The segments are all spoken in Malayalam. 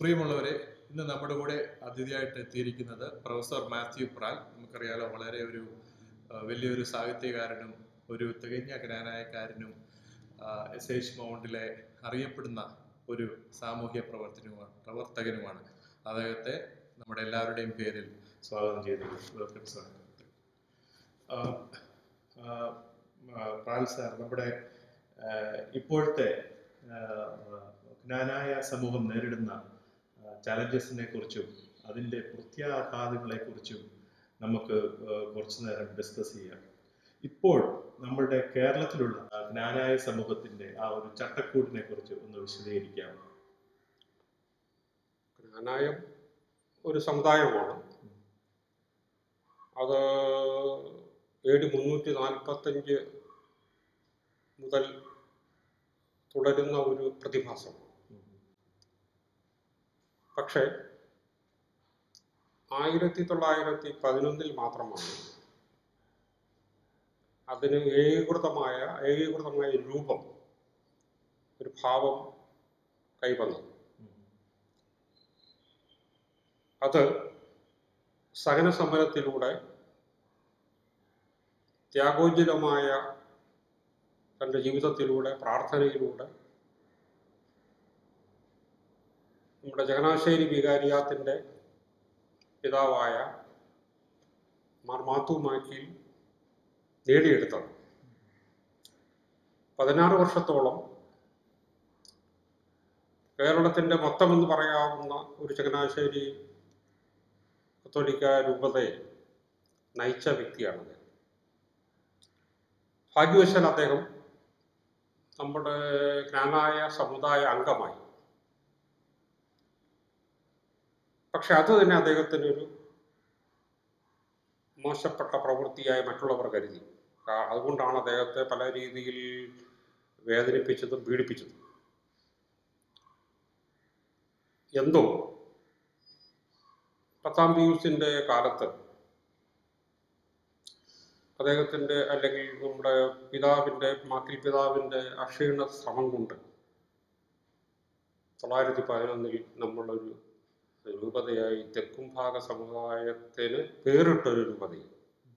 പ്രിയമുള്ളവരെ ഇന്ന് നമ്മുടെ കൂടെ അതിഥിയായിട്ട് എത്തിയിരിക്കുന്നത് പ്രൊഫസർ മാത്യു പ്രാൽ നമുക്കറിയാലോ വളരെ ഒരു ആ, വലിയൊരു സാഹിത്യകാരനും ഒരു തികഞ്ഞ ജ്ഞാനായക്കാരനും എസ് എച്ച് മൗണ്ടിലെ അറിയപ്പെടുന്ന ഒരു സാമൂഹ്യ പ്രവർത്തനവുമാണ് പ്രവർത്തകനുമാണ് അദ്ദേഹത്തെ നമ്മുടെ എല്ലാവരുടെയും പേരിൽ സ്വാഗതം ചെയ്തു വെൽക്കം സാർ ആ, ആ, ആ, പ്രാൽ സാർ നമ്മുടെ ആ, ഇപ്പോഴത്തെ ആ, ജ്ഞാനായ സമൂഹം നേരിടുന്ന ചാലഞ്ചസിനെ കുറിച്ചും അതിൻ്റെ പ്രത്യാഘാതങ്ങളെ കുറിച്ചും നമുക്ക് ആ, കുറച്ചു നേരം ഡിസ്കസ് ചെയ്യാം ഇപ്പോൾ നമ്മളുടെ കേരളത്തിലുള്ള ആ, ജ്ഞാനായ സമൂഹത്തിന്റെ ആ ഒരു ചട്ടക്കൂടിനെ കുറിച്ച് ഒന്ന് വിശദീകരിക്കാം ജ്ഞാനായം ഒരു സമുദായമാണ് അത് എ ഡി മുന്നൂറ്റി നാൽപ്പത്തഞ്ച് മുതൽ തുടരുന്ന ഒരു പ്രതിഭാസം പക്ഷേ ആയിരത്തി തൊള്ളായിരത്തി പതിനൊന്നിൽ മാത്രമാണ് അതിന് ഏകീകൃതമായ ഏകീകൃതമായ രൂപം ഒരു ഭാവം കൈവന്നത് അത് സഹന സമരത്തിലൂടെ ത്യാഗോജ്വലമായ തൻ്റെ ജീവിതത്തിലൂടെ പ്രാർത്ഥനയിലൂടെ നമ്മുടെ ചങ്ങനാശ്ശേരി വികാരിയാത്തിൻ്റെ പിതാവായ മാർ മാത്തു മാക്കിൽ നേടിയെടുത്തത് പതിനാറ് വർഷത്തോളം കേരളത്തിൻ്റെ മൊത്തമെന്ന് പറയാവുന്ന ഒരു ചങ്ങനാശ്ശേരി കത്തോലിക്ക രൂപതയെ നയിച്ച വ്യക്തിയാണ് അദ്ദേഹം ഭാഗ്യവശാൽ അദ്ദേഹം നമ്മുടെ ജ്ഞാനായ സമുദായ അംഗമായി പക്ഷെ അത് തന്നെ അദ്ദേഹത്തിന് ഒരു മോശപ്പെട്ട പ്രവൃത്തിയായി മറ്റുള്ളവർ കരുതി കാ- അതുകൊണ്ടാണ് അദ്ദേഹത്തെ പല രീതിയിൽ വേദനിപ്പിച്ചതും പീഡിപ്പിച്ചതും എന്തോ പത്താം പീയൂസിന്റെ കാലത്ത് അദ്ദേഹത്തിന്റെ അല്ലെങ്കിൽ നമ്മുടെ പിതാവിന്റെ മാക്കിൽ പിതാവിന്റെ അക്ഷീണ ശ്രമം കൊണ്ട് തൊള്ളായിരത്തി പതിനൊന്നിൽ നമ്മളൊരു രൂപതയായി തെക്കും ഭാഗ സമുദായത്തിന് പേരിട്ടൊരു രൂപതയായി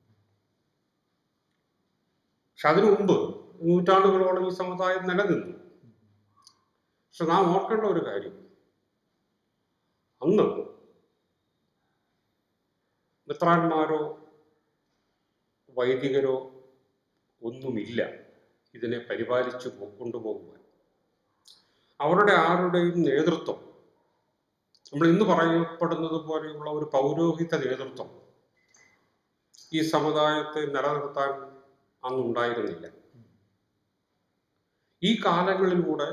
പക്ഷെ അതിനു മുമ്പ് നൂറ്റാണ്ടുകളോളം ഈ സമുദായം നിലനിന്നു പക്ഷെ നാം ഓർക്കേണ്ട ഒരു കാര്യം അന്ന് മിത്രാന്മാരോ വൈദികരോ ഒന്നുമില്ല ഇതിനെ പരിപാലിച്ചു പോ- കൊണ്ടുപോകുവാൻ അവരുടെ ആരുടെയും നേതൃത്വം നമ്മൾ ഇന്ന് പറയപ്പെടുന്നത് പോലെയുള്ള ഒരു പൗരോഹിത നേതൃത്വം ഈ സമുദായത്തെ നിലനിർത്താൻ അന്നുണ്ടായിരുന്നില്ല ഈ കാലങ്ങളിലൂടെ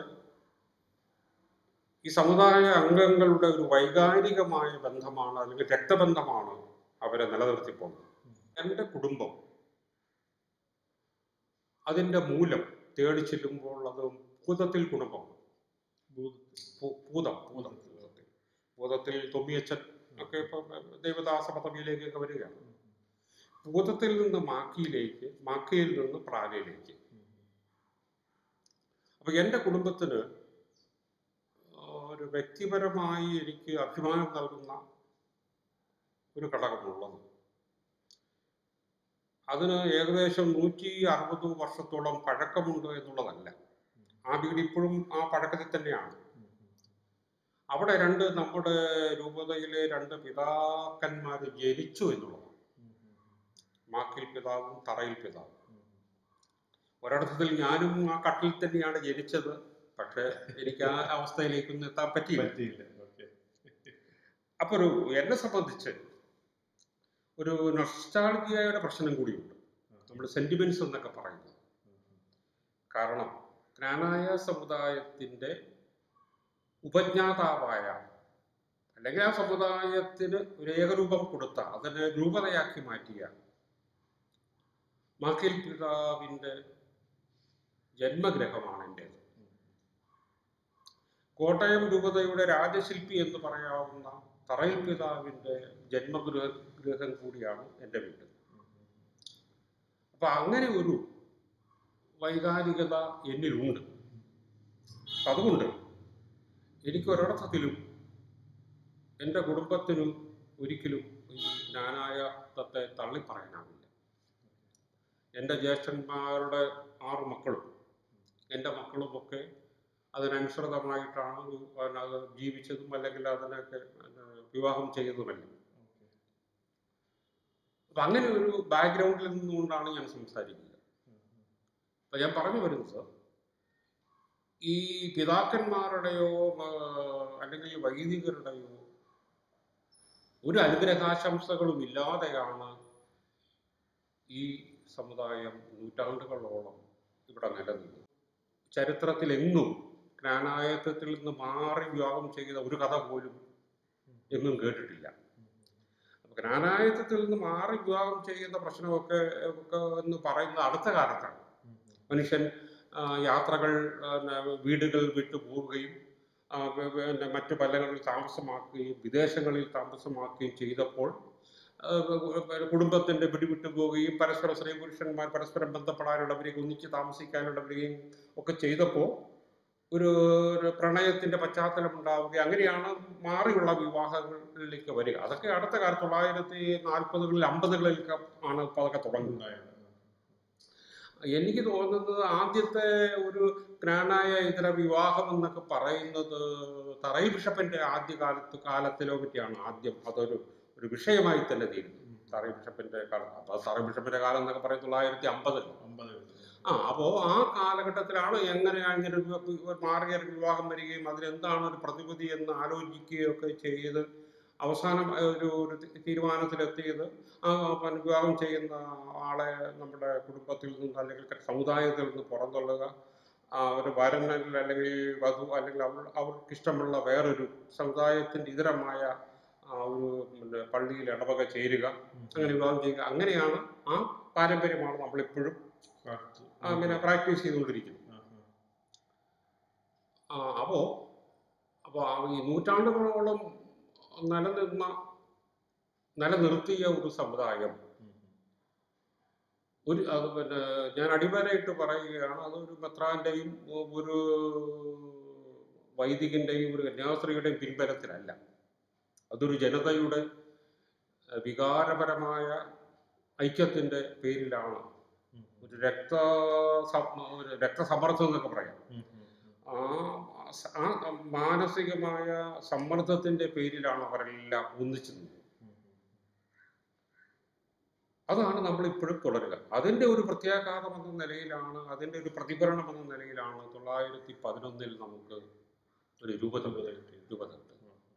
ഈ സമുദായ അംഗങ്ങളുടെ ഒരു വൈകാരികമായ ബന്ധമാണ് അല്ലെങ്കിൽ രക്തബന്ധമാണ് അവരെ നിലനിർത്തിപ്പോകുന്നത് എൻ്റെ കുടുംബം അതിൻ്റെ മൂലം തേടി ചെല്ലുമ്പോൾ അത് ഭൂതത്തിൽ കുടുംബം ഭൂ- ഭൂതം ഭൂതം ഭൂതത്തിൽ ഭൂതത്തിൽ തൊമ്മിയച്ചൻ ഒക്കെ ഇപ്പൊ ദേവദാസ പദവിയിലേക്കൊക്കെ വരികയാണ് ഭൂതത്തിൽ നിന്ന് മാക്കിയിലേക്ക് മാക്കിയിൽ നിന്ന് പ്രാലയിലേക്ക് അപ്പൊ എൻ്റെ കുടുംബത്തിന് ആ, ഒരു വ്യക്തിപരമായി എനിക്ക് അഭിമാനം നൽകുന്ന ഒരു ഘടകമുള്ളത് അതിന് ഏകദേശം നൂറ്റി അറുപത് വർഷത്തോളം പഴക്കമുണ്ട് എന്നുള്ളതല്ല ആ വീട് ഇപ്പോഴും ആ പഴക്കത്തിൽ തന്നെയാണ് അവിടെ രണ്ട് നമ്മുടെ രൂപതയിലെ രണ്ട് പിതാക്കന്മാർ ജനിച്ചു എന്നുള്ളതാണ് മാക്കിൽ പിതാവും തറയിൽ പിതാവും ഒരിടത്തിൽ ഞാനും ആ കട്ടിൽ തന്നെയാണ് ജനിച്ചത് പക്ഷെ എനിക്ക് ആ അവസ്ഥയിലേക്കൊന്നും എത്താൻ പറ്റിയില്ല പറ്റിയില്ല ഓക്കെ അപ്പൊ ഒരു എന്നെ സംബന്ധിച്ച് ഒരു നൊസ്റ്റാൾജിയയുടെ പ്രശ്നം കൂടിയുണ്ട് നമ്മൾ സെന്റിമെന്റ്സ് എന്നൊക്കെ പറയുന്നത് കാരണം ജ്ഞാനായ സമുദായത്തിന്റെ ഉപജ്ഞാതാവായ അല്ലെങ്കിൽ ആ സമുദായത്തിന് ഒരു ഏകരൂപം കൊടുത്ത അതിനെ രൂപതയാക്കി മാറ്റിയ മാക്കിൽ പിതാവിന്റെ ജന്മഗ്രഹമാണ് എൻ്റേത് കോട്ടയം രൂപതയുടെ രാജശില്പി എന്ന് പറയാവുന്ന തറയിൽ പിതാവിന്റെ ജന്മഗൃഹ ഗൃഹം കൂടിയാണ് എൻ്റെ വീട് അപ്പൊ അങ്ങനെ ഒരു വൈകാരികത എന്നിലുണ്ട് അതുകൊണ്ട് എനിക്ക് ഒരിടത്തിലും എൻ്റെ കുടുംബത്തിനും ഒരിക്കലും ഈ ജ്ഞാനായത്തെ തള്ളിപ്പറയാനാവില്ല എൻ്റെ ജ്യേഷ്ഠന്മാരുടെ ആറ് മക്കളും എൻ്റെ മക്കളുമൊക്കെ അതിനനുസൃതമായിട്ടാണ് പിന്നെ അത് ജീവിച്ചതും അല്ലെങ്കിൽ അതിനൊക്കെ പിന്നെ വിവാഹം ചെയ്തതുമല്ല അപ്പം അങ്ങനെ ഒരു ബാക്ക്ഗ്രൗണ്ടിൽ നിന്നുകൊണ്ടാണ് ഞാൻ സംസാരിക്കുന്നത് അപ്പം ഞാൻ പറഞ്ഞു വരുന്നത് ഈ പിതാക്കന്മാരുടെയോ ആ, അല്ലെങ്കിൽ വൈദികരുടെയോ ഒരു അനുഗ്രഹാശംസകളും ഇല്ലാതെയാണ് ഈ സമുദായം നൂറ്റാണ്ടുകളോളം ഇവിടെ നിലനിന്നത് ചരിത്രത്തിലെങ്ങും ജ്ഞാനായത്വത്തിൽ നിന്ന് മാറി വിവാഹം ചെയ്ത ഒരു കഥ പോലും എങ്ങും കേട്ടിട്ടില്ല അപ്പൊ ജ്ഞാനായത്വത്തിൽ നിന്ന് മാറി വിവാഹം ചെയ്യുന്ന പ്രശ്നമൊക്കെ ഒക്കെ എന്ന് പറയുന്നത് അടുത്ത കാലത്താണ് മനുഷ്യൻ ആ, യാത്രകൾ ആ, ന- വീടുകൾ വിട്ടു പോവുകയും ആ, പി- പിന്നെ മറ്റു പലകളിൽ താമസമാക്കുകയും വിദേശങ്ങളിൽ താമസമാക്കുകയും ചെയ്തപ്പോൾ ആ, പിന്നെ കുടുംബത്തിന്റെ പിടിവിട്ടു പോവുകയും പരസ്പര സ്ത്രീ പുരുഷന്മാർ പരസ്പരം ബന്ധപ്പെടാനുള്ളവരെയും ഒന്നിച്ച് താമസിക്കാനുള്ളവരെയും ഒക്കെ ചെയ്തപ്പോൾ ഒരു ഒരു പ്രണയത്തിന്റെ പശ്ചാത്തലം ഉണ്ടാവുകയും അങ്ങനെയാണ് മാറിയുള്ള വിവാഹങ്ങളിലേക്ക് വരിക അതൊക്കെ അടുത്ത കാലത്ത് തൊള്ളായിരത്തി നാൽപ്പതുകളിൽ അമ്പതുകളിലൊക്കെ ആണ് ഇപ്പൊ അതൊക്കെ തുടങ്ങുന്നത് എനിക്ക് തോന്നുന്നത് ആദ്യത്തെ ഒരു ജ്ഞാനായ ഇതര വിവാഹം എന്നൊക്കെ പറയുന്നത് തറൈ ബിഷപ്പിന്റെ ആദ്യ കാലത്ത് കാലത്തിലോ പറ്റിയാണ് ആദ്യം അതൊരു ഒരു വിഷയമായി തന്നെ തീരുന്നത് തറൈ ബിഷപ്പിന്റെ കാലം അപ്പൊ തറൈ ബിഷപ്പിന്റെ കാലം എന്നൊക്കെ പറയുന്നത് തൊള്ളായിരത്തി അമ്പതിൽ ആ അപ്പോൾ ആ കാലഘട്ടത്തിലാണ് എങ്ങനെയാണ് ഇങ്ങനെ ഒരു വി- ഒരു മാറിയ ഒരു വിവാഹം വരികയും അതിലെന്താണ് ഒരു പ്രതിവിധി എന്ന് ആലോചിക്കുകയും ഒക്കെ ചെയ്ത് അവസാനം ഒരു ഒരു തി- തീരുമാനത്തിലെത്തിയത് ആ പിന്നെ വിവാഹം ചെയ്യുന്ന ആളെ നമ്മുടെ കുടുംബത്തിൽ നിന്ന് അല്ലെങ്കിൽ സമുദായത്തിൽ നിന്ന് പുറന്തള്ളുക ആ ഒരു വരനിൽ അല്ലെങ്കിൽ വധു അല്ലെങ്കിൽ അവർ അവർക്കിഷ്ടമുള്ള വേറൊരു സമുദായത്തിൻ്റെ ഇതരമായ ആ ഒരു പിന്നെ പള്ളിയിൽ ഇടവക ചേരുക അങ്ങനെ വിവാഹം ചെയ്യുക അങ്ങനെയാണ് ആ പാരമ്പര്യമാണ് നമ്മളിപ്പോഴും ആ, പിന്നെ പ്രാക്ടീസ് ചെയ്തുകൊണ്ടിരിക്കുന്നത് ആ, അപ്പോ അപ്പോ ആ ഈ നൂറ്റാണ്ടുകളോളം നിലനിന്ന നിലനിർത്തിയ ഒരു സമുദായം ഒരു അത് പിന്നെ ഞാൻ അടിവരയിട്ട് പറയുകയാണ് അതൊരു മെത്രാന്റെയും ഒരു വൈദികന്റെയും ഒരു കന്യാസ്ത്രീയുടെയും പിൻബലത്തിലല്ല അതൊരു ജനതയുടെ ഏഹ്, വികാരപരമായ ഐക്യത്തിന്റെ പേരിലാണ് ഒരു രക്ത സം- ഒരു രക്തസമ്മർദ്ദം എന്നൊക്കെ പറയാം ആ സ- ആ മാനസികമായ സമ്മർദ്ദത്തിന്റെ പേരിലാണ് അവരെല്ലാം ഒന്നിച്ചു നിന്നത് അതാണ് നമ്മൾ ഇപ്പോഴും തുടരുക അതിന്റെ ഒരു പ്രത്യാഘാതം എന്ന നിലയിലാണ് അതിന്റെ ഒരു പ്രതിഫലനം എന്ന നിലയിലാണ് തൊള്ളായിരത്തി പതിനൊന്നിൽ നമുക്ക് ഒരു രൂപത രൂപത ഉണ്ട്.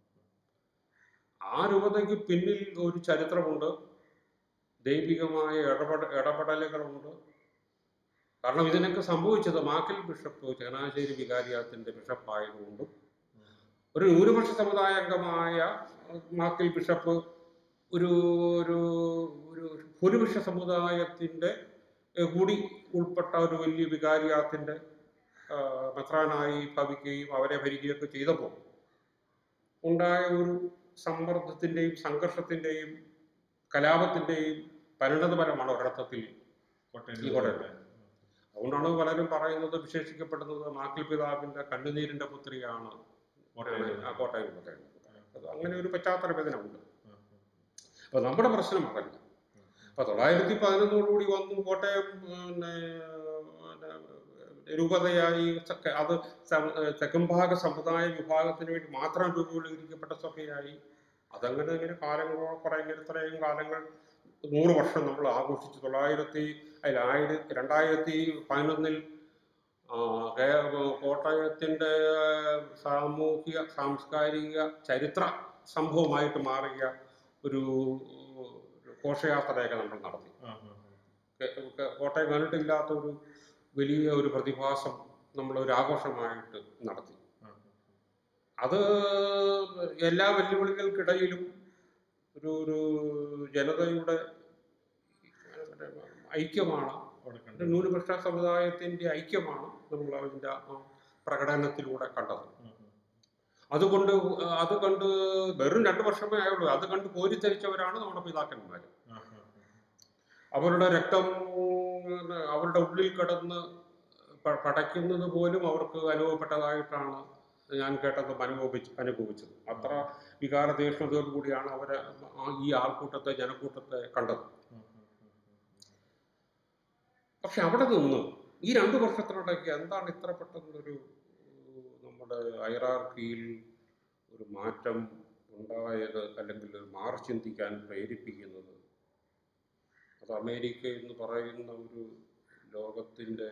ആ രൂപതയ്ക്ക് പിന്നിൽ ഒരു ചരിത്രമുണ്ട് ദൈവികമായ ഇടപെട ഇടപെടലുകളുണ്ട് കാരണം ഇതിനൊക്കെ സംഭവിച്ചത് മാക്കിൽ ബിഷപ്പ് ചങ്ങനാശ്ശേരി വികാരിയാത്തിന്റെ ബിഷപ്പായതുകൊണ്ടും ഒരു ന്യൂനപക്ഷ സമുദായ അംഗമായ മാക്കിൽ ബിഷപ്പ് ഒരു ഒരു ഒരു ഭൂരിപക്ഷ സമുദായത്തിന്റെ ഏഹ്, കൂടി ഉൾപ്പെട്ട ഒരു വലിയ വികാരിയാത്തിന്റെ ആഹ്, മെത്രാനായി ഭവിക്കുകയും അവരെ ഭരിക്കുകയൊക്കെ ചെയ്തപ്പോൾ ഉണ്ടായ ഒരു സമ്മർദ്ദത്തിന്റെയും സംഘർഷത്തിന്റെയും കലാപത്തിന്റെയും പരിണതഫലമാണ് ഒരർത്ഥത്തിൽ ഈ കോട്ടയം അതുകൊണ്ടാണ് പലരും പറയുന്നത് വിശേഷിക്കപ്പെടുന്നത് മാക്കിൽ പിതാവിന്റെ കണ്ണുനീരിന്റെ പുത്രിയാണ് ആ കോട്ടയം കോട്ടയം അത് അങ്ങനെ ഒരു പശ്ചാത്തലം ഇതിനുണ്ട് അപ്പൊ നമ്മുടെ പ്രശ്നം അതല്ല അപ്പൊ തൊള്ളായിരത്തി പതിനൊന്നോടുകൂടി വന്നു കോട്ടയം പിന്നെ പിന്നെ രൂപതയായി ചക്ക- അത് സം- തെക്കൻഭാഗ സമുദായ വിഭാഗത്തിന് വേണ്ടി മാത്രം രൂപീകരിക്കപ്പെട്ട സഭയായി അതങ്ങനെ അങ്ങനെ കാലങ്ങളോ കുറെ ഇങ്ങനെ ഇത്രയും കാലങ്ങൾ നൂറ് വർഷം നമ്മൾ ആഘോഷിച്ചു തൊള്ളായിരത്തി അതിൽ ആയിരത്തി രണ്ടായിരത്തി പതിനൊന്നിൽ ആ, കേ- കോട്ടയത്തിന്റെ സാമൂഹിക സാംസ്കാരിക ചരിത്ര സംഭവമായിട്ട് മാറിയ ഒരു ഒരു ഘോഷയാത്രയൊക്കെ നമ്മൾ നടത്തി കേ- കേ- കോട്ടയം കണ്ടിട്ടില്ലാത്ത ഒരു വലിയ ഒരു പ്രതിഭാസം നമ്മൾ ഒരു ആഘോഷമായിട്ട് നടത്തി അത് എല്ലാ വെല്ലുവിളികൾക്കിടയിലും ഒരു ഒരു ജനതയുടെ ഐക്യമാണ് ഒരു ന്യൂനപക്ഷ സമുദായത്തിന്റെ ഐക്യമാണ് നമ്മൾ അതിന്റെ ആ പ്രകടനത്തിലൂടെ കണ്ടത് അതുകൊണ്ട് അത് കണ്ട് വെറും രണ്ടു വർഷമേ ആയുള്ളൂ അത് കണ്ട് കോരിത്തരിച്ചവരാണ് നമ്മുടെ പിതാക്കന്മാർ അവരുടെ രക്തം പിന്നെ അവരുടെ ഉള്ളിൽ കിടന്ന് പ- പടയ്ക്കുന്നത് പോലും അവർക്ക് അനുഭവപ്പെട്ടതായിട്ടാണ് ഞാൻ കേട്ടതും അനുഭവിച്ച് അനുഭവിച്ചത് അത്ര വികാരതീഷ്ണതയോടു കൂടിയാണ് അവർ ഈ ആൾക്കൂട്ടത്തെ ജനക്കൂട്ടത്തെ കണ്ടത് പക്ഷെ അവിടെ നിന്ന് ഈ രണ്ടു വർഷത്തിനിടയ്ക്ക് എന്താണ് ഇത്ര പെട്ടെന്നൊരു ഏഹ്, നമ്മുടെ ഹൈറാർക്കിയിൽ ഒരു മാറ്റം ഉണ്ടായത് അല്ലെങ്കിൽ ഒരു മാറി ചിന്തിക്കാൻ പ്രേരിപ്പിക്കുന്നത് അത് അമേരിക്ക എന്ന് പറയുന്ന ഒരു ലോകത്തിൻ്റെ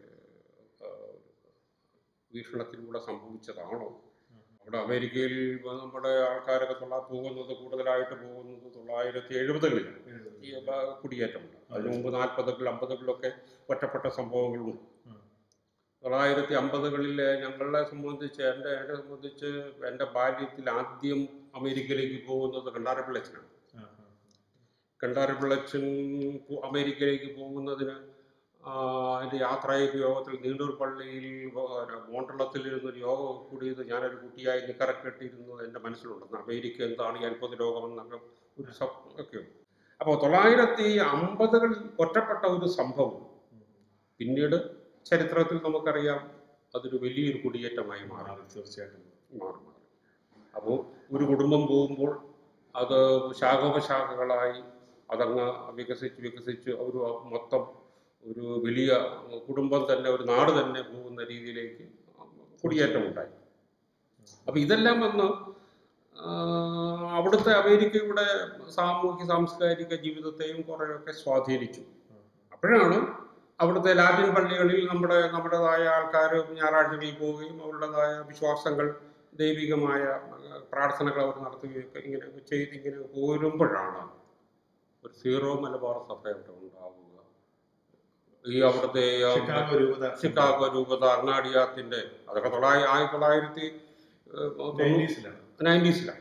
വീക്ഷണത്തിലൂടെ സംഭവിച്ചതാണോ അവിടെ അമേരിക്കയിൽ നമ്മുടെ ആൾക്കാരൊക്കെ തൊള്ള പോകുന്നത് കൂടുതലായിട്ട് പോകുന്നത് തൊള്ളായിരത്തി എഴുപതുകളിൽ ഈ ബ- കുടിയേറ്റമുണ്ട് അതിനു മുമ്പ് നാൽപ്പതുകളിൽ അമ്പതുകളിലൊക്കെ ഒറ്റപ്പെട്ട സംഭവങ്ങളുണ്ട് തൊള്ളായിരത്തി അമ്പതുകളിൽ ഞങ്ങളെ സംബന്ധിച്ച് എൻ്റെ എന്നെ സംബന്ധിച്ച് എൻ്റെ ബാല്യത്തിൽ ആദ്യം അമേരിക്കയിലേക്ക് പോകുന്നത് കണ്ടാരപ്പിള്ളച്ചനാണ് കണ്ടാരപ്പിള്ളച്ചൻ പോ- അമേരിക്കയിലേക്ക് പോകുന്നതിന് ആ, അതിൻ്റെ യാത്രയപ്പ് യോഗത്തിൽ നീണ്ടൂർ പള്ളിയിൽ മോണ്ടളത്തിലിരുന്ന് ഒരു യോഗം കൂടിയത് ഞാനൊരു കുട്ടിയായി നിക്കറക്കെട്ടിരുന്നത് എൻ്റെ മനസ്സിലുണ്ടെന്ന് അമേരിക്ക എന്താണ് ഈ അത്ഭുത ലോകമെന്നൊക്കെ ഒരു സ്വപ്നം ഒക്കെ അപ്പോൾ തൊള്ളായിരത്തി അമ്പതുകളിൽ ഒറ്റപ്പെട്ട ഒരു സംഭവം പിന്നീട് ചരിത്രത്തിൽ നമുക്കറിയാം അതൊരു വലിയൊരു കുടിയേറ്റമായി മാറി തീർച്ചയായിട്ടും മാറി മാറി അപ്പോൾ ഒരു കുടുംബം പോകുമ്പോൾ അത് ശാഖോപശാഖകളായി അതങ്ങ് വികസിച്ച് വികസിച്ച് ഒരു മൊത്തം ഒരു വലിയ കുടുംബം തന്നെ ഒരു നാട് തന്നെ പോകുന്ന രീതിയിലേക്ക് കുടിയേറ്റമുണ്ടായി അപ്പം ഇതെല്ലാം വന്ന് ആ, അവിടുത്തെ അമേരിക്കയുടെ സാമൂഹ്യ സാംസ്കാരിക ജീവിതത്തെയും കുറേയൊക്കെ സ്വാധീനിച്ചു അപ്പോഴാണ് അവിടുത്തെ ലാറ്റിൻ പള്ളികളിൽ നമ്മുടെ നമ്മുടേതായ ആൾക്കാർ ഞായറാഴ്ചകളിൽ പോവുകയും അവരുടേതായ വിശ്വാസങ്ങൾ ദൈവികമായ ആ, പ്രാർത്ഥനകൾ അവർ നടത്തുകയൊക്കെ ഇങ്ങനെ ചെയ്ത് ഇങ്ങനെ പോരുമ്പോഴാണ് ഒരു സീറോ മലബാർ സഭ അവിടെ ഉണ്ടാവുക ഈ അവിടുത്തെ ആ, ഷിക്കാഗോ രൂപത ഷിക്കാഗോ രൂപത അർണാടിയാത്തിന്റെ അതൊക്കെ തൊള്ളായിരത്തി ആയിരത്തി തൊള്ളായിരത്തി നയൻറ്റീസിലാണ് നയൻറ്റീസിലാണ്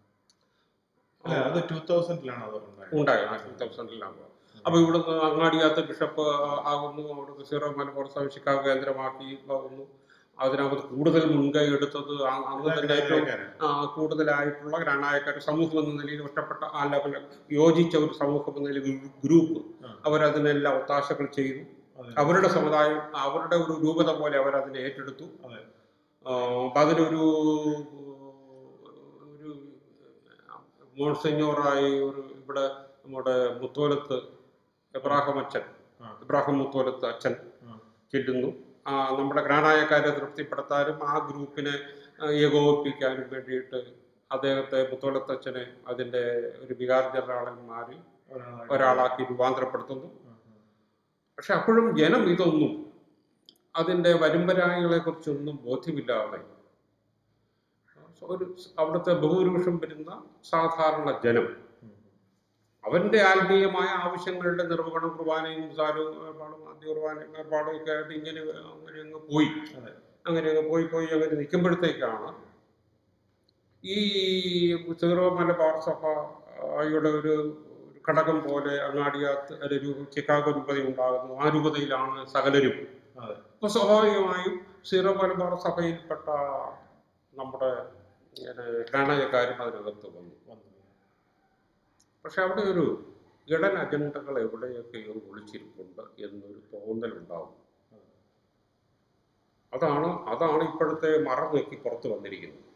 അല്ല അത് ടൂ തൗസൻഡിലാണ് അത് ഉണ്ടായത് ഉണ്ടായത് ടൂ തൗസൻഡിലാണ് അപ്പോൾ ഇവിടുന്ന് അങ്ങാടിയാത്ത ബിഷപ്പ് ആകുന്നു അവിടുത്തെ സീറോ മലബാർ സഭ ഷിക്കാഗോ കേന്ദ്രമാക്കി ആകുന്നു അതിനകത്ത് കൂടുതൽ മുൻകൈ എടുത്തത് ആ- അന്ന് തന്നെ ഏറ്റവും ആ, കൂടുതലായിട്ടുള്ള ഗ്രാനായക്കാർ സമൂഹം എന്ന നിലയിൽ ഒറ്റപ്പെട്ട ആ ലെവൽ യോജിച്ച ഒരു സമൂഹം എന്ന നിലയിൽ ഒരു ഗ്രൂപ്പ് ആ. അവരതിനെല്ലാം ഒത്താശകൾ ചെയ്തു അതെ. അവരുടെ സമുദായം അവരുടെ ഒരു രൂപത പോലെ അവരതിനെ ഏറ്റെടുത്തു അതെ. ആ, അപ്പൊ അതിനൊരു ഒരു മോൺസിഞ്ഞോറായി ഒരു ഇവിടെ നമ്മുടെ മുത്തോലത്ത് എബ്രാഹിം അച്ഛൻ ആ. ഇബ്രാഹിം മുത്തോലത്ത് അച്ഛൻ ആ. ചെല്ലുന്നു ആ, നമ്മുടെ ഗ്രാനായക്കാരെ തൃപ്തിപ്പെടുത്താനും ആ ഗ്രൂപ്പിനെ ആ, ഏകോപിപ്പിക്കാനും വേണ്ടിയിട്ട് അദ്ദേഹത്തെ മുത്തോലത്തച്ഛനെ അതിൻ്റെ ഒരു വികാര ജനറാളിൽ മാറി ഒരാളായി. ഒരാളാക്കി രൂപാന്തരപ്പെടുത്തുന്നു ആ, ആ. പക്ഷെ അപ്പോഴും ജനം ഇതൊന്നും അതിൻ്റെ വരുമ്പരായികളെ കുറിച്ചൊന്നും ബോധ്യമില്ലാതെ ഒരു അവിടുത്തെ ബഹുഭൂരിപക്ഷം വരുന്ന സാധാരണ ജനം ഉം. അവന്റെ ആത്മീയമായ ആവശ്യങ്ങളുടെ നിർവഹണം കുർബാനയും സാരവും ഏർപ്പാടും ആദ്യ കുർബാനയും ഏർപ്പാടും ഒക്കെ ആയിട്ട് ഇങ്ങനെ അങ്ങനെ അങ്ങ് പോയി അതെ. അങ്ങനെ അങ്ങ് പോയി പോയി അങ്ങനെ നിൽക്കുമ്പോഴത്തേക്കാണ് ഈ സീറോ മലബാർ സഭയുടെ ഒരു ഒരു ഘടകം പോലെ അങ്ങാടിയാത്ത് ഒരു രൂപ- ചിക്കാഗോ രൂപത ഉണ്ടാകുന്നു ആ രൂപതയിലാണ് സകലരും അതെ. അപ്പോൾ സ്വാഭാവികമായും സീറോ മലബാർ സഭയിൽപ്പെട്ട നമ്മുടെ ഇങ്ങനെ ഗണയക്കാരും അതിനകത്ത് വന്നു വന്നു. പക്ഷെ അവിടെ ഒരു ഇടൻ അജണ്ടകൾ എവിടെയൊക്കെയോ ഒളിച്ചിരിപ്പുണ്ട് എന്നൊരു തോന്നലുണ്ടാവും അതാണ് അതാണ് ഇപ്പോഴത്തെ മറ നോക്കി പുറത്ത് വന്നിരിക്കുന്നത്